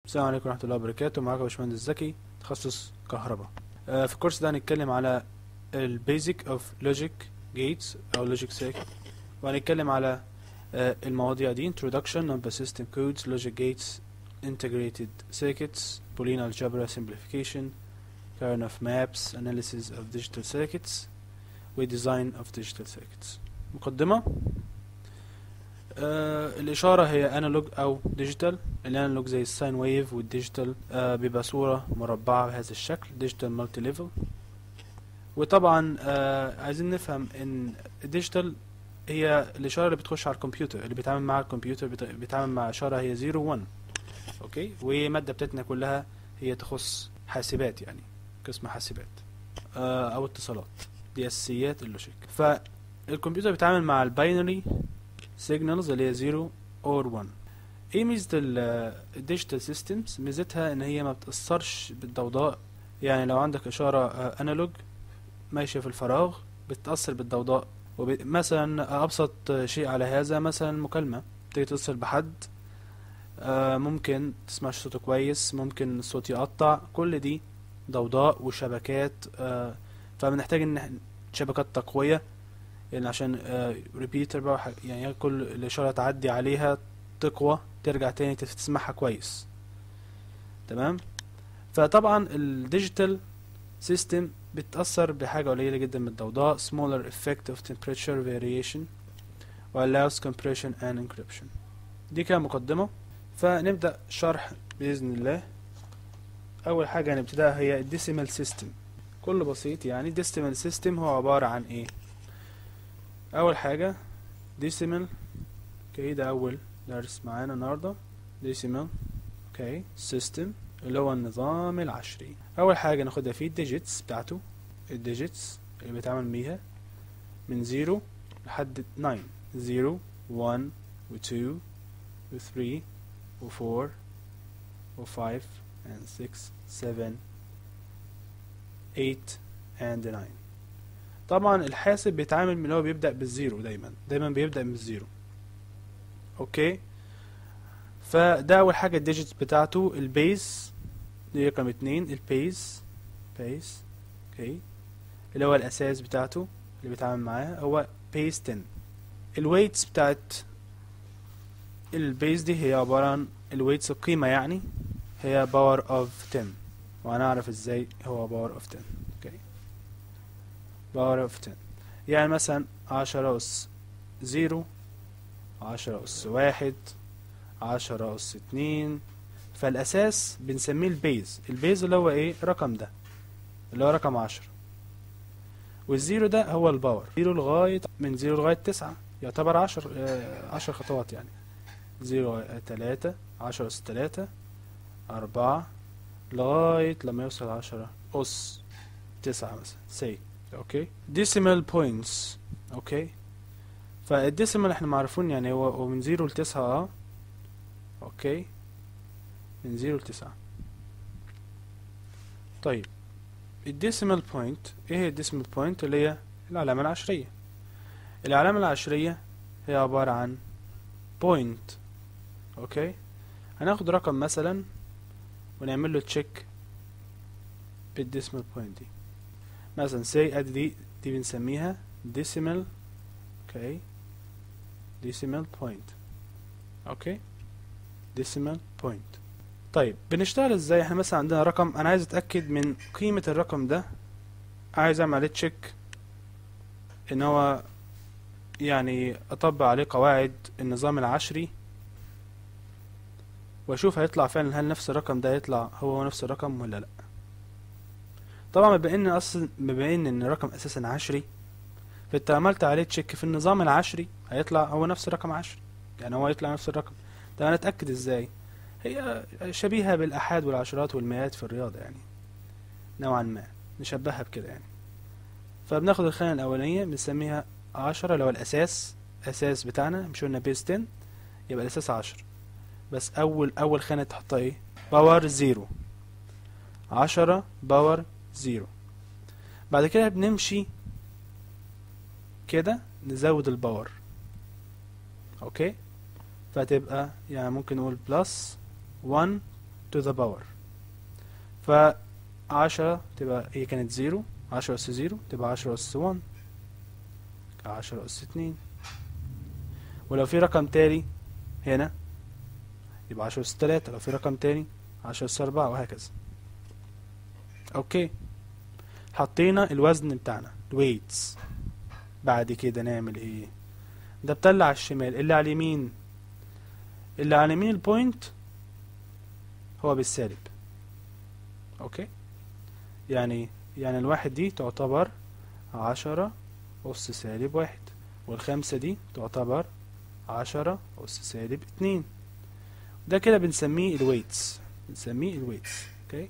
السلام عليكم ورحمة الله وبركاته معاكم باشمهندس زكي تخصص كهرباء آه، في الكورس ده هنتكلم على البيزك اوف لوجيك جيتس او لوجيك سيركت وهنتكلم على آه، المواضيع دي introduction of the system codes logic gates integrated circuits boolean algebra simplification kernel maps analysis of digital circuits وdesign of digital circuits مقدمة آه الإشارة هي أنالوج أو ديجيتال الأنالوج زي الساين ويف والديجيتال آه بيبقى صورة مربعة بهذا الشكل ديجيتال مالتي ليفل وطبعا آه عايزين نفهم إن الديجيتال هي الإشارة اللي بتخش على الكمبيوتر اللي بيتعامل مع الكمبيوتر بت- بيتعامل مع إشارة هي 0 1 أوكي والمادة بتاعتنا كلها هي تخص حاسبات يعني قسم حاسبات آه أو اتصالات دي أساسيات اللوجيك فالكمبيوتر بيتعامل مع الباينري سيجنالز اللي هي 0 اور 1 ايه ميزة الديجيتال سيستمز ميزتها ان هي ما بتأثرش بالضوضاء يعني لو عندك اشارة انالوج ماشية في الفراغ بتتأثر بالضوضاء وب... مثلا ابسط شيء على هذا مثلا مكالمة تيجي تتصل بحد آه، ممكن تسمعش صوته كويس ممكن الصوت يقطع كل دي ضوضاء وشبكات آه، فبنحتاج ان إحنا- شبكات تقوية يعني عشان ريبيتر بقى وح- يعني كل الإشارة تعدي عليها تقوى ترجع تاني تف- تسمعها كويس تمام فطبعا الديجيتال سيستم بتأثر بحاجة قليلة جدا من الضوضاء smaller effect of temperature variation و allows compression and encryption دي كده مقدمة فنبدأ شرح بإذن الله أول حاجة هنبتديها هي الديسيمال سيستم كل بسيط يعني الديسيمال سيستم هو عبارة عن إيه اول حاجه ديسيمال اوكي ده اول درس معانا النهارده ديسيمال اوكي سيستم اللي هو النظام العشري اول حاجه ناخدها فيه الديجيتس بتاعته الديجيتس اللي بيتعامل بيها من 0 لحد 9 0 1 و 2 و 3 و 4 و 5 and 6 7 8 and 9 طبعا الحاسب بيتعامل من اللي هو بيبدأ بالزيرو دايما دايما بيبدأ من الزيرو اوكي فده اول حاجة الديجيت بتاعته البيز دي رقم اتنين البيز بيز اوكي اللي هو الاساس بتاعته اللي بيتعامل معاه هو بيز 10 الويتس بتاعت البيز دي هي عبارة عن الويتس القيمة يعني هي باور اوف 10 وهنعرف ازاي هو باور اوف 10 اوكي باور اوف 10 يعني مثلا عشرة أس زيرو عشرة أس واحد عشرة أس اتنين فالأساس بنسميه البيز البيز اللي هو ايه الرقم ده اللي هو رقم عشرة والزيرو ده هو الباور زيرو لغاية من زيرو لغاية تسعة يعتبر عشر آه، عشر خطوات يعني زيرو آه، تلاتة عشرة أس تلاتة أربعة لغاية لما يوصل عشرة أس تسعة مثلا سي اوكي decimal points اوكي فالديسيمال احنا معرفون يعني هو هو من زيرو لتسعة اه اوكي من زيرو لتسعة طيب الديسيمال بوينت ايه هي الديسيمال بوينت اللي هي العلامة العشرية العلامة العشرية هي عبارة عن بوينت اوكي هناخد رقم مثلا ونعمل له تشيك بالديسيمال بوينت دي مثلا say ادي دي دي بنسميها decimal اوكي decimal point اوكي decimal point طيب بنشتغل ازاي احنا مثلا عندنا رقم انا عايز اتاكد من قيمه الرقم ده عايز اعمل عليه تشيك ان هو يعني اطبق عليه قواعد النظام العشري واشوف هيطلع فعلا هل نفس الرقم ده هيطلع هو هو نفس الرقم ولا لا طبعا بما ان اصلا بما ان ان الرقم اساسا عشري فانت عملت عليه تشيك في النظام العشري هيطلع هو نفس الرقم عشري يعني هو يطلع نفس الرقم طب انا اتاكد ازاي هي شبيهه بالاحاد والعشرات والمئات في الرياضه يعني نوعا ما نشبهها بكده يعني فبناخد الخانه الاولانيه بنسميها عشرة اللي هو الاساس اساس بتاعنا مش قلنا بيس 10 يبقى الاساس عشرة بس اول اول خانه تحطها ايه باور زيرو عشرة باور زيرو بعد كده بنمشي كده نزود الباور اوكي فتبقى يعني ممكن نقول بلس 1 to the power ف عشرة تبقى هي كانت زيرو عشرة أس زيرو تبقى عشرة أس ون عشرة أس اتنين ولو في رقم تاني هنا يبقى عشرة أس تلاتة لو في رقم تاني عشرة أس أربعة وهكذا أوكي حطينا الوزن بتاعنا الويتس بعد كده نعمل ايه ده بتطلع على الشمال اللي على اليمين اللي على اليمين البوينت هو بالسالب اوكي يعني يعني الواحد دي تعتبر عشرة أس سالب واحد والخمسة دي تعتبر عشرة أس سالب اتنين ده كده بنسميه الويتس بنسميه الويتس اوكي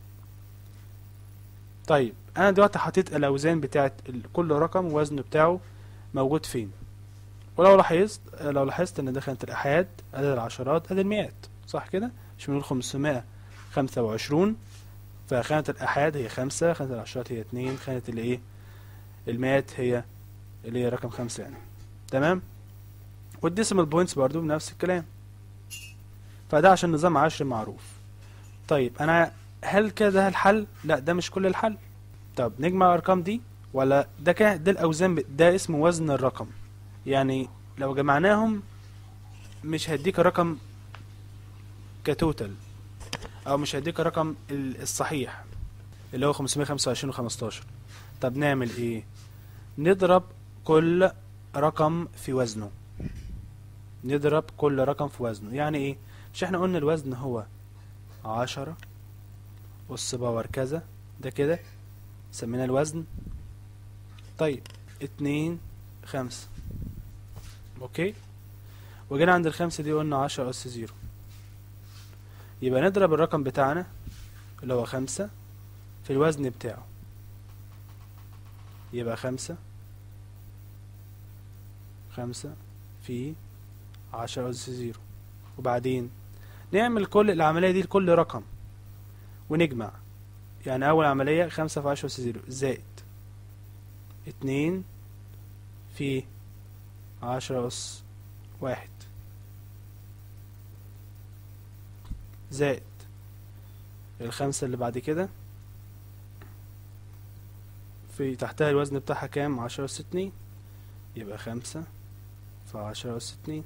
طيب انا دلوقتي حطيت الاوزان بتاعت ال- كل رقم ووزنه بتاعه موجود فين ولو لاحظت لو لاحظت ان ده خانة الاحاد ادي العشرات ادي المئات صح كده مش بنقول خمسمائة خمسة وعشرون فخانة الآحاد هي خمسة خانة العشرات هي اتنين خانة اللي ايه المئات هي اللي هي رقم خمسة يعني تمام والديسيمال بوينتس برضو بنفس الكلام فده عشان نظام عشري معروف طيب انا هل كده الحل لا ده مش كل الحل طب نجمع الارقام دي ولا ده كده ده الاوزان ب- ده اسمه وزن الرقم يعني لو جمعناهم مش هيديك الرقم كتوتال او مش هيديك الرقم ال- الصحيح اللي هو 525 و15 طب نعمل ايه نضرب كل رقم في وزنه نضرب كل رقم في وزنه يعني ايه مش احنا قلنا الوزن هو عشرة أس باور كذا ده كده سمينا الوزن طيب اتنين خمسة اوكي وجينا عند الخمسة دي قلنا عشرة أس زيرو يبقى نضرب الرقم بتاعنا اللي هو خمسة في الوزن بتاعه يبقى خمسة خمسة في عشرة أس زيرو وبعدين نعمل كل العملية دي لكل رقم ونجمع يعني أول عملية خمسة في عشرة أس زيرو زائد اتنين في عشرة أس واحد زائد الخمسة اللي بعد كده في تحتها الوزن بتاعها كام عشرة أس اتنين يبقى خمسة في عشرة أس اتنين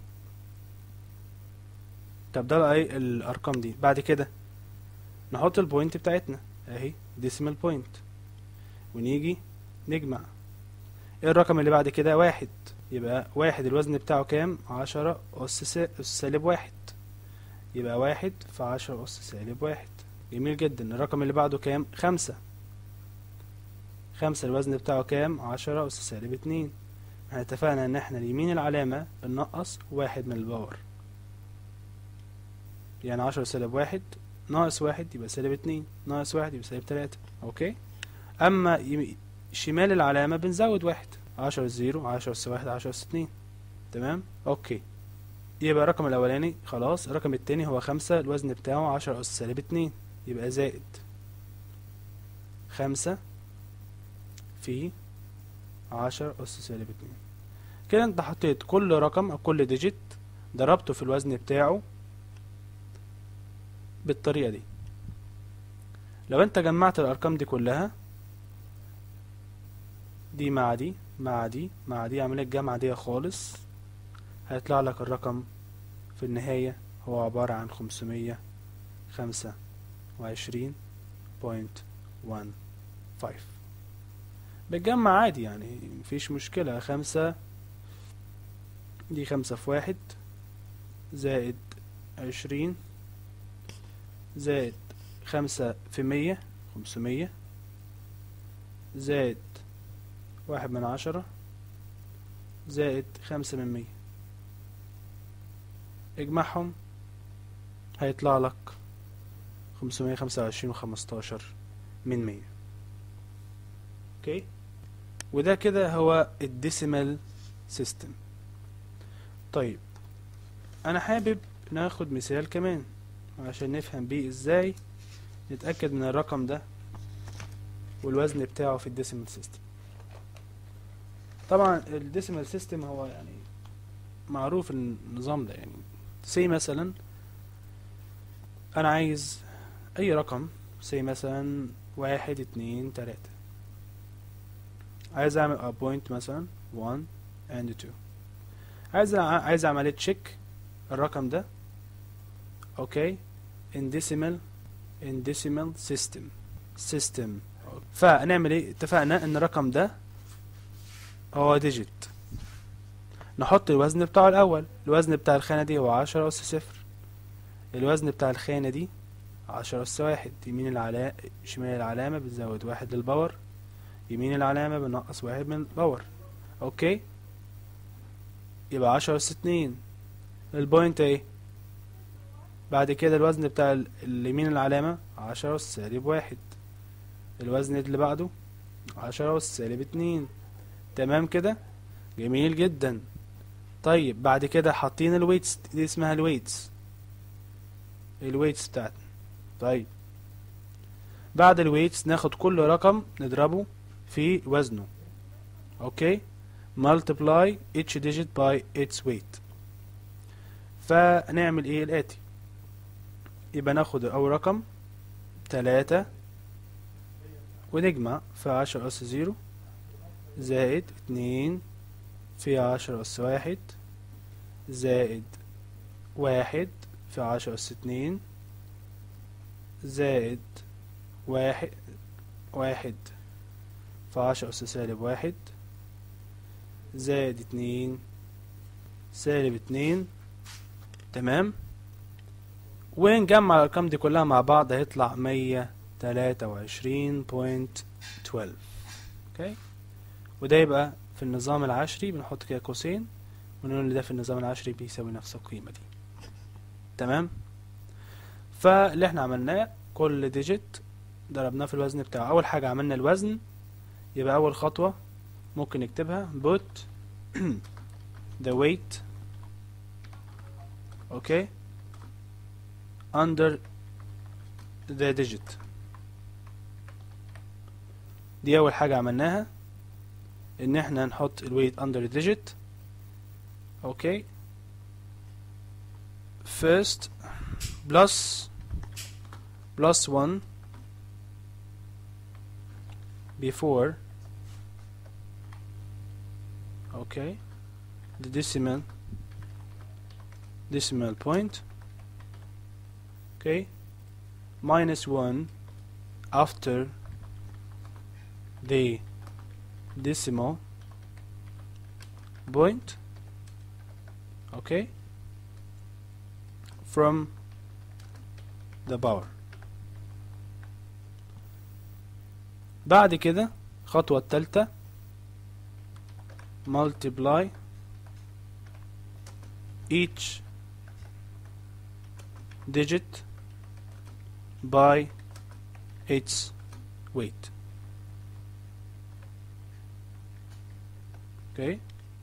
طب ده بقى ايه الأرقام دي بعد كده نحط البوينت بتاعتنا اهي ديسيمال بوينت ونيجي نجمع ايه الرقم اللي بعد كده واحد يبقى واحد الوزن بتاعه كام عشرة أس س- أس سالب واحد يبقى واحد في عشرة أس سالب واحد جميل جدا الرقم اللي بعده كام خمسة خمسة الوزن بتاعه كام عشرة أس سالب اتنين احنا اتفقنا ان احنا اليمين العلامة بننقص واحد من الباور يعني عشرة سالب واحد ناقص واحد يبقى سالب اتنين ناقص واحد يبقى سالب تلاتة اوكي اما يم- شمال العلامة بنزود واحد عشرة زيرو عشرة أس واحد عشرة أس اتنين تمام اوكي يبقى الرقم الأولاني خلاص الرقم التاني هو خمسة الوزن بتاعه عشرة أس سالب اتنين يبقى زائد خمسة في عشرة أس سالب اتنين كده انت حطيت كل رقم أو كل ديجيت ضربته في الوزن بتاعه بالطريقة دي لو انت جمعت الأرقام دي كلها دي مع دي مع دي مع دي عملية جمع عادية خالص هيطلع لك الرقم في النهاية هو عبارة عن خمسمية خمسة وعشرين بوينت وان فايف بتجمع عادي يعني مفيش مشكلة خمسة دي خمسة في واحد زائد عشرين زائد خمسة في مية خمسمية زائد واحد من عشرة زائد خمسة من مية اجمعهم هيطلع لك خمسمية خمسة وعشرين وخمستاشر من مية اوكي وده كده هو الديسيمال سيستم طيب انا حابب ناخد مثال كمان عشان نفهم بيه ازاي نتأكد من الرقم ده والوزن بتاعه في الديسيمال سيستم طبعا الديسيمال سيستم هو يعني معروف النظام ده يعني سي مثلا انا عايز اي رقم زي مثلا واحد اتنين تلاتة عايز اعمل point مثلا 1 and 2 عايز أع- عايز عملية تشيك الرقم ده اوكي in decimal in decimal system system فنعمل ايه اتفقنا ان الرقم ده هو ديجيت نحط الوزن بتاعه الاول الوزن بتاع الخانة دي هو عشرة اس صفر الوزن بتاع الخانة دي عشرة اس واحد يمين العلا شمال العلامة بتزود واحد للباور يمين العلامة بنقص واحد من الباور اوكي يبقى عشرة اس اتنين البوينت ايه بعد كده الوزن بتاع ال- اليمين العلامة عشرة اس سالب واحد الوزن اللي بعده عشرة اس سالب اتنين تمام كده جميل جدا طيب بعد كده حاطين الويتس دي اسمها الويتس الويتس بتاعتنا طيب بعد الويتس ناخد كل رقم نضربه في وزنه اوكي multiply each digit by its weight فنعمل ايه الاتي يبقى ناخد اول رقم تلاتة ونجمع في عشرة اس زيرو زائد اتنين في عشرة أس واحد زائد واحد في عشرة أس اتنين زائد واحد واحد في عشرة أس سالب واحد زائد اتنين سالب اتنين تمام ونجمع الأرقام دي كلها مع بعض هيطلع مية تلاتة وعشرين بوينت تويلف اوكي وده يبقى في النظام العشري بنحط كده قوسين ونقول ان ده في النظام العشري بيساوي نفس القيمة دي تمام فاللي احنا عملناه كل ديجيت ضربناه في الوزن بتاعه اول حاجة عملنا الوزن يبقى اول خطوة ممكن نكتبها put the weight اوكي under the digit دي اول حاجة عملناها ان احنا نحط الويت under digit اوكي first plus plus 1 before okay the decimal decimal point okay minus 1 after the decimal point okay from the power بعد كده الخطوة التالتة multiply each digit by its weight okay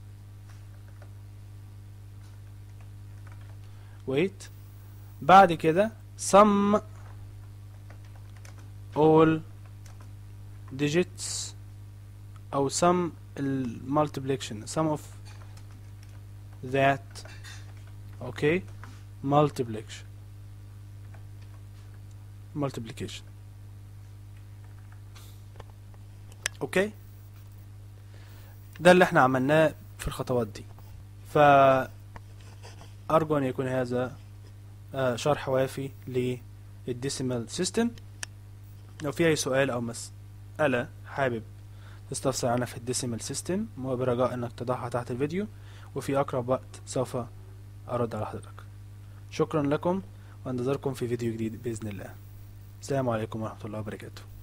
wait بعد كده sum all digits أو sum ال multiplication sum of that okay multiplication multiplication اوكي ده اللي احنا عملناه في الخطوات دي فأرجو أن يكون هذا آه، شرح وافي للديسيمال سيستم لو في أي سؤال أو مسألة حابب تستفسر عنها في الديسيمال سيستم وبرجاء أنك تضعها تحت الفيديو وفي أقرب وقت سوف أرد على حضرتك شكرا لكم وانتظركم في فيديو جديد بإذن الله السلام عليكم ورحمة الله وبركاته